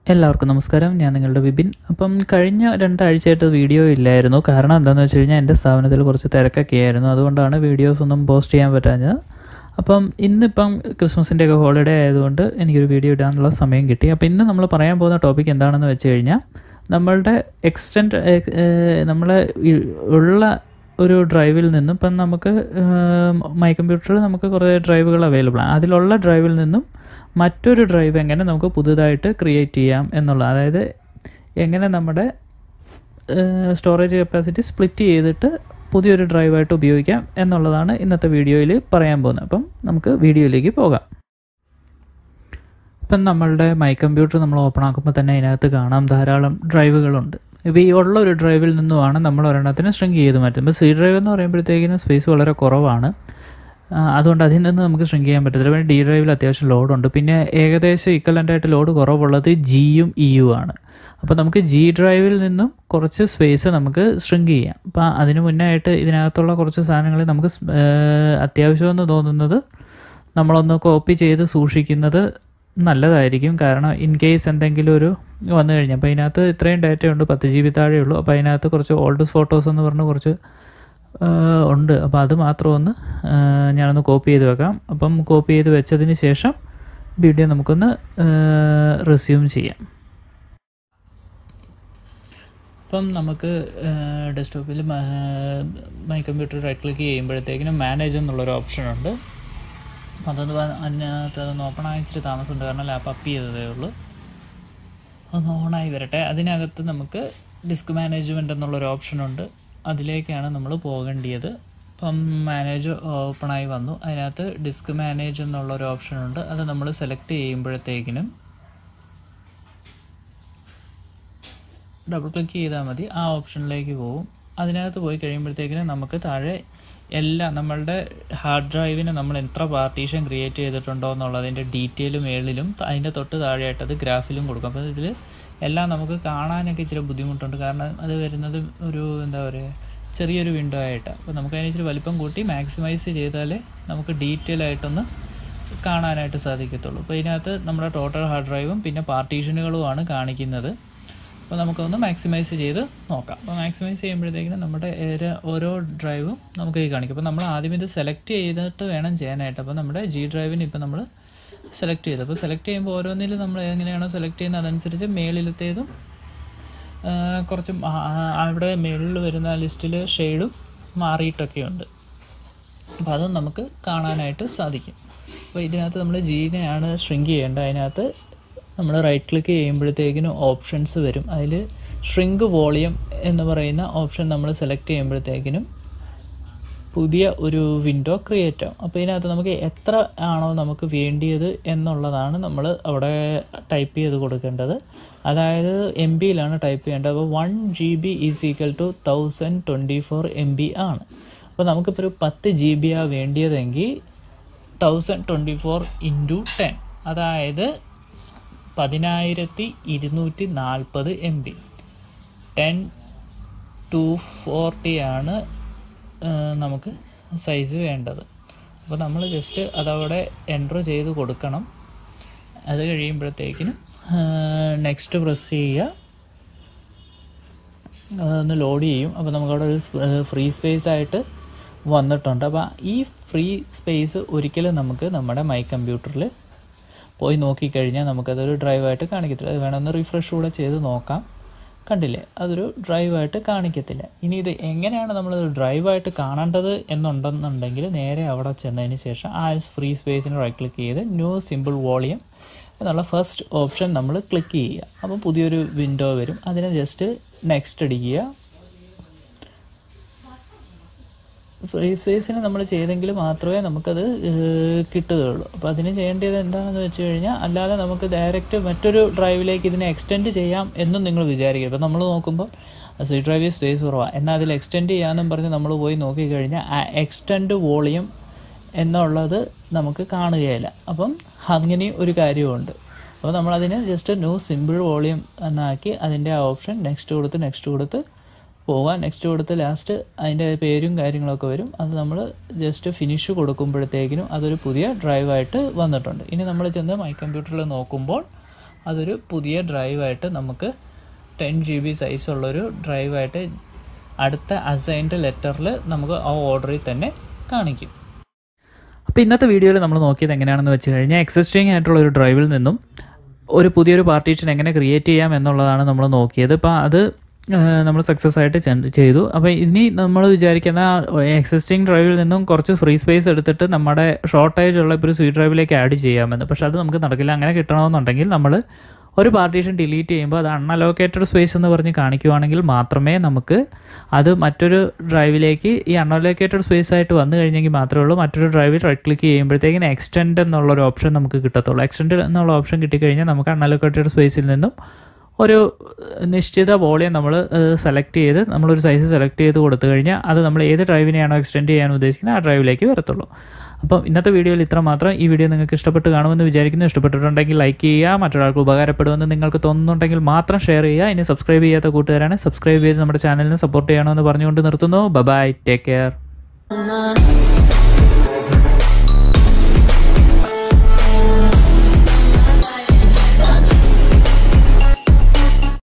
എല്ലാവർക്കും നമസ്കാരം ഞാൻ നിങ്ങളുടെ വിപിൻ അപ്പം കഴിഞ്ഞ രണ്ടാഴ്ചയായിട്ട് വീഡിയോ ഇല്ലായിരുന്നു കാരണം എന്താണെന്ന് വെച്ച് കഴിഞ്ഞാൽ എൻ്റെ സ്ഥാപനത്തിൽ കുറച്ച് തിരക്കൊക്കെ ആയിരുന്നു അതുകൊണ്ടാണ് വീഡിയോസ് ഒന്നും പോസ്റ്റ് ചെയ്യാൻ പറ്റാഞ്ഞത് അപ്പം ഇന്നിപ്പം ക്രിസ്മസിൻ്റെ ഒക്കെ ഹോളിഡേ ആയതുകൊണ്ട് എനിക്കൊരു വീഡിയോ ഇടാനുള്ള സമയം കിട്ടി അപ്പോൾ ഇന്ന് നമ്മൾ പറയാൻ പോകുന്ന ടോപ്പിക് എന്താണെന്ന് വെച്ച് കഴിഞ്ഞാൽ നമ്മളുടെ എക്സ്റ്റൻഡ് നമ്മളെ ഈ- ഉള്ള ഒരു ഡ്രൈവിൽ നിന്നും ഇപ്പം നമുക്ക് മൈ കമ്പ്യൂട്ടറിൽ നമുക്ക് കുറേ ഡ്രൈവുകൾ അവൈലബിൾ ആണ് അതിലുള്ള ഡ്രൈവിൽ നിന്നും മറ്റൊരു ഡ്രൈവ് എങ്ങനെ നമുക്ക് പുതുതായിട്ട് ക്രിയേറ്റ് ചെയ്യാം എന്നുള്ള അതായത് എങ്ങനെ നമ്മുടെ സ്റ്റോറേജ് കപ്പാസിറ്റി സ്പ്ലിറ്റ് ചെയ്തിട്ട് പുതിയൊരു ഡ്രൈവായിട്ട് ഉപയോഗിക്കാം എന്നുള്ളതാണ് ഇന്നത്തെ വീഡിയോയിൽ പറയാൻ പോകുന്നത് അപ്പം നമുക്ക് വീഡിയോയിലേക്ക് പോകാം ഇപ്പം നമ്മളുടെ മൈ കമ്പ്യൂട്ടർ നമ്മൾ ഓപ്പൺ ആക്കുമ്പോൾ തന്നെ അതിനകത്ത് കാണാം ധാരാളം ഡ്രൈവുകളുണ്ട് ഇപ്പോൾ ഈ ഉള്ള ഒരു ഡ്രൈവിൽ നിന്നുമാണ് നമ്മൾ ഒരെണ്ണത്തിന് സ്ട്രിങ്ക് ചെയ്ത് മാറ്റുന്നത് സി ഡ്രൈവ് എന്ന് പറയുമ്പോഴത്തേക്കിനും സ്പേസ് വളരെ കുറവാണ് ആ, അതുകൊണ്ട് അതിൽ നിന്ന് നമുക്ക് സ്ട്രിങ്ക് ചെയ്യാൻ പറ്റത്തില്ല പിന്നെ ഡി ഡ്രൈവിൽ അത്യാവശ്യം ലോഡുണ്ട് പിന്നെ ഏകദേശം ഇക്വലൻ്റ് ആയിട്ട് ലോഡ് കുറവുള്ളത് ജിയും ഇയും ആണ് അപ്പോൾ നമുക്ക് ജി ഡ്രൈവിൽ നിന്നും കുറച്ച് സ്പേസ് നമുക്ക് സ്ട്രിങ്ക് ചെയ്യാം അപ്പോൾ അതിന് മുന്നേ ആയിട്ട് ഇതിനകത്തുള്ള കുറച്ച് സാധനങ്ങൾ നമുക്ക് സ്- ഏഹ് അത്യാവശ്യമെന്ന് തോന്നുന്നത് നമ്മളൊന്ന് കോപ്പി ചെയ്ത് സൂക്ഷിക്കുന്നത് നല്ലതായിരിക്കും കാരണം ഇൻ കേസ് എന്തെങ്കിലും ഒരു വന്നു കഴിഞ്ഞാൽ അപ്പോൾ അതിനകത്ത് ഇത്രയും ഡാറ്റ ഉണ്ട് പത്ത് ജി ബി താഴെ ഉള്ളൂ അപ്പോൾ അതിനകത്ത് കുറച്ച് ഓൾഡ് ഫോട്ടോസ് എന്ന് പറഞ്ഞ് കുറച്ച് ആഹ് ഉണ്ട് അപ്പോൾ അത് മാത്രം ഒന്ന് ആഹ് ഞാനൊന്ന് കോപ്പി ചെയ്ത് വെക്കാം അപ്പം കോപ്പി ചെയ്ത് വെച്ചതിന് ശേഷം വീഡിയോ നമുക്കൊന്ന് റിസ്യൂം ചെയ്യാം അപ്പം നമുക്ക് ഡെസ്ക്ടോപ്പിൽ മൈ കമ്പ്യൂട്ടർ റൈറ്റ് ക്ലിക്ക് ചെയ്യുമ്പോഴത്തേക്കിനും മാനേജ് എന്നുള്ളൊരു ഓപ്ഷൻ ഉണ്ട് അപ്പം അതൊന്ന് വ- അതിനകത്ത് അതൊന്ന് ഓപ്പൺ ആയി ഇച്ചിരി താമസമുണ്ട് കാരണം ലാപ്പ് അപ്പ് ചെയ്തതേ ഉള്ളൂ ഒന്ന് ഓണായി വരട്ടെ അതിനകത്ത് നമുക്ക് ഡിസ്ക് മാനേജ്മെൻറ്റ് എന്നുള്ളൊരു ഓപ്ഷനുണ്ട് അതിലേക്കാണ് നമ്മൾ പോകേണ്ടത് ഇപ്പം മാനേജ് ഓപ്പണായി വന്നു അതിനകത്ത് ഡിസ്ക് മാനേജ് എന്നുള്ളൊരു ഓപ്ഷനുണ്ട് അത് നമ്മൾ സെലക്ട് ചെയ്യുമ്പോഴത്തേക്കിനും ഡബിൾ ക്ലിക്ക് ചെയ്താൽ മതി ആ ഓപ്ഷനിലേക്ക് പോകും അതിനകത്ത് പോയി കഴിയുമ്പോഴത്തേക്കിനും നമുക്ക് താഴെ എല്ലാം നമ്മളുടെ ഹാർഡ് ഡ്രൈവിന് നമ്മൾ എത്ര പാർട്ടീഷൻ ക്രിയേറ്റ് ചെയ്തിട്ടുണ്ടോ എന്നുള്ളതിൻ്റെ ഡീറ്റെയിൽ മേളിലും അതിൻ്റെ തൊട്ട് താഴെയായിട്ട് അത് ഗ്രാഫിലും കൊടുക്കും അപ്പോൾ ഇതിൽ എല്ലാം നമുക്ക് കാണാനൊക്കെ ഇച്ചിരി ബുദ്ധിമുട്ടുണ്ട് കാരണം അത് വരുന്നത് ഒരു എന്താ പറയുക ചെറിയൊരു വിൻഡോ ആയിട്ടാണ് അപ്പോൾ നമുക്ക് അതിന് ഇച്ചിരി വലിപ്പം കൂട്ടി മാക്സിമൈസ് ചെയ്താലേ നമുക്ക് ഡീറ്റെയിൽ ആയിട്ടൊന്ന് കാണാനായിട്ട് സാധിക്കത്തുള്ളൂ അപ്പോൾ ഇതിനകത്ത് നമ്മുടെ ടോട്ടൽ ഹാർഡ് ഡ്രൈവും പിന്നെ പാർട്ടീഷനുകളുമാണ് കാണിക്കുന്നത് അപ്പോൾ നമുക്കൊന്ന് മാക്സിമൈസ് ചെയ്ത് നോക്കാം അപ്പോൾ മാക്സിമൈസ് ചെയ്യുമ്പോഴത്തേക്കിനും നമ്മുടെ ഏര- ഓരോ ഡ്രൈവും നമുക്ക് ഈ കാണിക്കും അപ്പോൾ നമ്മൾ ആദ്യം ഇത് സെലക്ട് ചെയ്തിട്ട് വേണം ചെയ്യാനായിട്ട് അപ്പോൾ നമ്മുടെ ജി ഡ്രൈവിന് ഇപ്പോൾ നമ്മൾ സെലക്ട് ചെയ്തു അപ്പോൾ സെലക്ട് ചെയ്യുമ്പോൾ ഓരോന്നിലും നമ്മൾ എങ്ങനെയാണോ സെലക്ട് ചെയ്യുന്നത് അതനുസരിച്ച് മേളിലത്തേതും ആ, കുറച്ച് ആ- ആ- അവിടെ മേളിൽ വരുന്ന ലിസ്റ്റിൽ ഷെയ്ഡും മാറിയിട്ടൊക്കെയുണ്ട് അപ്പോൾ അതും നമുക്ക് കാണാനായിട്ട് സാധിക്കും അപ്പോൾ ഇതിനകത്ത് നമ്മൾ ജീനെയാണ് ഷ്രിങ്ക് ചെയ്യേണ്ടത് അതിനകത്ത് നമ്മൾ റൈറ്റ് ക്ലിക്ക് ചെയ്യുമ്പോഴത്തേക്കിനും ഓപ്ഷൻസ് വരും അതിൽ ഷ്രിങ്ക് വോളിയം എന്ന് പറയുന്ന ഓപ്ഷൻ നമ്മൾ സെലക്ട് ചെയ്യുമ്പോഴത്തേക്കിനും പുതിയ ഒരു വിൻഡോ ക്രിയേറ്റ് ആവും അപ്പോൾ ഇതിനകത്ത് നമുക്ക് എത്ര ആണോ നമുക്ക് വേണ്ടിയത് എന്നുള്ളതാണ് നമ്മൾ അവിടെ ടൈപ്പ് ചെയ്ത് കൊടുക്കേണ്ടത് അതായത് എം ബിയിലാണ് ടൈപ്പ് ചെയ്യേണ്ടത് അപ്പോൾ one G B is equal to thousand twenty four M B ആണ് അപ്പോൾ നമുക്കിപ്പോൾ ഒരു പത്ത് ജി ബി ആ വേണ്ടിയതെങ്കിൽ thousand twenty four into ten അതായത് പതിനായിരത്തി ഇരുന്നൂറ്റി നാൽപ്പത് M B ten two forty ആണ് ആ, നമുക്ക് സൈസ് വേണ്ടത് അപ്പോൾ നമ്മൾ ജസ്റ്റ് അതവിടെ എൻറ്റർ ചെയ്ത് കൊടുക്കണം അത് കഴിയുമ്പോഴത്തേക്കിനും നെക്സ്റ്റ് പ്രസ് ചെയ്യുക അതൊന്ന് ലോഡ് ചെയ്യും അപ്പോൾ നമുക്കവിടെ ഒരു ഫ്രീ സ്പേസ് ആയിട്ട് വന്നിട്ടുണ്ട് അപ്പോൾ ഈ ഫ്രീ സ്പേസ് ഒരിക്കലും നമുക്ക് നമ്മുടെ മൈ കമ്പ്യൂട്ടറിൽ പോയി നോക്കിക്കഴിഞ്ഞാൽ നമുക്കതൊരു ഡ്രൈവായിട്ട് കാണിക്കത്തില്ല അത് വേണമെന്ന് റിഫ്രഷ് കൂടെ ചെയ്ത് നോക്കാം കണ്ടില്ലേ അതൊരു ഡ്രൈവായിട്ട് കാണിക്കത്തില്ല ഇനി ഇത് എങ്ങനെയാണ് നമ്മളൊരു ഡ്രൈവായിട്ട് കാണേണ്ടത് എന്നുണ്ടെന്നുണ്ടെങ്കിൽ നേരെ അവിടെ ചെന്നതിന് ശേഷം ആ ഫ്രീ സ്പേസിന് റൈറ്റ് ക്ലിക്ക് ചെയ്ത് ന്യൂ സിമ്പിൾ വോളിയം എന്നുള്ള ഫസ്റ്റ് ഓപ്ഷൻ നമ്മൾ ക്ലിക്ക് ചെയ്യുക അപ്പോൾ പുതിയൊരു വിൻഡോ വരും അതിനെ ജസ്റ്റ് നെക്സ്റ്റ് അടിക്കുക ഫ്രീ സ്പേസിന് നമ്മൾ ചെയ്തെങ്കിൽ മാത്രമേ നമുക്കത് ഏഹ്, കിട്ടുകയുള്ളൂ അപ്പോൾ അതിന് ചെയ്യേണ്ടത് എന്താണെന്ന് വെച്ച് കഴിഞ്ഞാൽ അല്ലാതെ നമുക്ക് ഡയറക്റ്റ് മറ്റൊരു ഡ്രൈവിലേക്ക് ഇതിനെ എക്സ്റ്റെൻഡ് ചെയ്യാം എന്നും നിങ്ങൾ വിചാരിക്കുക ഇപ്പോൾ നമ്മൾ നോക്കുമ്പോൾ സി ഡ്രൈവിൽ സ്പേസ് കുറവാണ് എന്നാൽ അതിൽ എക്സ്റ്റെൻഡ് ചെയ്യാമെന്നും പറഞ്ഞ് നമ്മൾ പോയി നോക്കിക്കഴിഞ്ഞാൽ ആ എക്സ്റ്റെൻഡ് വോളിയം എന്നുള്ളത് നമുക്ക് കാണുകയില്ല അപ്പം അങ്ങനെ ഒരു കാര്യമുണ്ട് അപ്പോൾ നമ്മളതിന് ജസ്റ്റ് ന്യൂ സിമ്പിൾ വോളിയം എന്നാക്കി അതിൻ്റെ ആ ഓപ്ഷൻ നെക്സ്റ്റ് കൊടുത്ത് നെക്സ്റ്റ് കൊടുത്ത് പോകാൻ നെക്സ്റ്റ് കൊടുത്ത് ലാസ്റ്റ് അതിൻ്റെ പേരും കാര്യങ്ങളൊക്കെ വരും അത് നമ്മൾ ജസ്റ്റ് ഫിനിഷ് കൊടുക്കുമ്പോഴത്തേക്കിനും അതൊരു പുതിയ ഡ്രൈവായിട്ട് വന്നിട്ടുണ്ട് ഇനി നമ്മൾ ചെന്ന് മൈ കമ്പ്യൂട്ടറിൽ നോക്കുമ്പോൾ അതൊരു പുതിയ ഡ്രൈവായിട്ട് നമുക്ക് ടെൻ ജി ബി സൈസുള്ളൊരു ഡ്രൈവായിട്ട് അടുത്ത അസൈൻഡ് ലെറ്ററിൽ നമുക്ക് ആ ഓർഡറിൽ തന്നെ കാണിക്കും അപ്പോൾ ഇന്നത്തെ വീഡിയോയിൽ നമ്മൾ നോക്കിയത് എങ്ങനെയാണെന്ന് വെച്ച് കഴിഞ്ഞാൽ എക്സിസ്റ്റിംഗ് ആയിട്ടുള്ള ഒരു ഡ്രൈവിൽ നിന്നും ഒരു പുതിയൊരു പാർട്ടീഷൻ എങ്ങനെ ക്രിയേറ്റ് ചെയ്യാം എന്നുള്ളതാണ് നമ്മൾ നോക്കിയത് അപ്പോൾ അത് നമ്മൾ സക്സസ് ആയിട്ട് ചെ- ചെയ്തു അപ്പോൾ ഇനി നമ്മൾ വിചാരിക്കുന്ന എക്സിസ്റ്റിംഗ് ഡ്രൈവിൽ നിന്നും കുറച്ച് ഫ്രീ സ്പേസ് എടുത്തിട്ട് നമ്മുടെ ഷോർട്ടേജ് ഉള്ള ഇപ്പോൾ ഒരു സി ഡ്രൈവിലേക്ക് ആഡ് ചെയ്യാമെന്ന് പക്ഷേ അത് നമുക്ക് നടക്കില്ല അങ്ങനെ കിട്ടണമെന്നുണ്ടെങ്കിൽ നമ്മൾ ഒരു പാർട്ടീഷൻ ഡിലീറ്റ് ചെയ്യുമ്പോൾ അത് അൺഅലോക്കേറ്റഡ് സ്പേസ് എന്ന് പറഞ്ഞ് കാണിക്കുവാണെങ്കിൽ മാത്രമേ നമുക്ക് അത് മറ്റൊരു ഡ്രൈവിലേക്ക് ഈ അൺഅലോക്കേറ്റഡ് സ്പേസ് ആയിട്ട് വന്നു കഴിഞ്ഞെങ്കിൽ മാത്രമേ ഉള്ളൂ മറ്റൊരു ഡ്രൈവിൽ റൈറ്റ് ക്ലിക്ക് ചെയ്യുമ്പോഴത്തേക്കിന് എക്സ്റ്റെൻഡ് എന്നുള്ളൊരു ഓപ്ഷൻ നമുക്ക് കിട്ടത്തുള്ളൂ എക്സ്റ്റെൻഡ് എന്നുള്ള ഓപ്ഷൻ കിട്ടിക്കഴിഞ്ഞാൽ നമുക്ക് അൺഅലോക്കേറ്റഡ് സ്പേസിൽ നിന്നും ഒരു നിശ്ചിത വോളിയം നമ്മൾ സെലക്ട് ചെയ്ത് നമ്മളൊരു സൈസ് സെലക്ട് ചെയ്ത് കൊടുത്തു കഴിഞ്ഞാൽ അത് നമ്മൾ ഏത് ഡ്രൈവിനെയാണോ എക്സ്റ്റെൻഡ് ചെയ്യാൻ ഉദ്ദേശിക്കുന്നത് ആ ഡ്രൈവിലേക്ക് വരത്തുള്ളൂ അപ്പം ഇന്നത്തെ വീഡിയോയിൽ ഇത്ര മാത്രം ഈ വീഡിയോ നിങ്ങൾക്ക് ഇഷ്ടപ്പെട്ട് കാണുമെന്ന് വിചാരിക്കുന്നു ഇഷ്ടപ്പെട്ടിട്ടുണ്ടെങ്കിൽ ലൈക്ക് ചെയ്യുക മറ്റൊരാൾക്ക് ഉപകാരപ്പെടുമെന്ന് നിങ്ങൾക്ക് തോന്നുന്നുണ്ടെങ്കിൽ മാത്രം ഷെയർ ചെയ്യുക ഇനി സബ്സ്ക്രൈബ് ചെയ്യാത്ത കൂട്ടുകാരാണ് സബ്സ്ക്രൈബ് ചെയ്ത് നമ്മുടെ ചാനലിനെ സപ്പോർട്ട് ചെയ്യണമെന്ന് പറഞ്ഞുകൊണ്ട് നിർത്തുന്നു ബൈ ടേക്ക് കെയർ na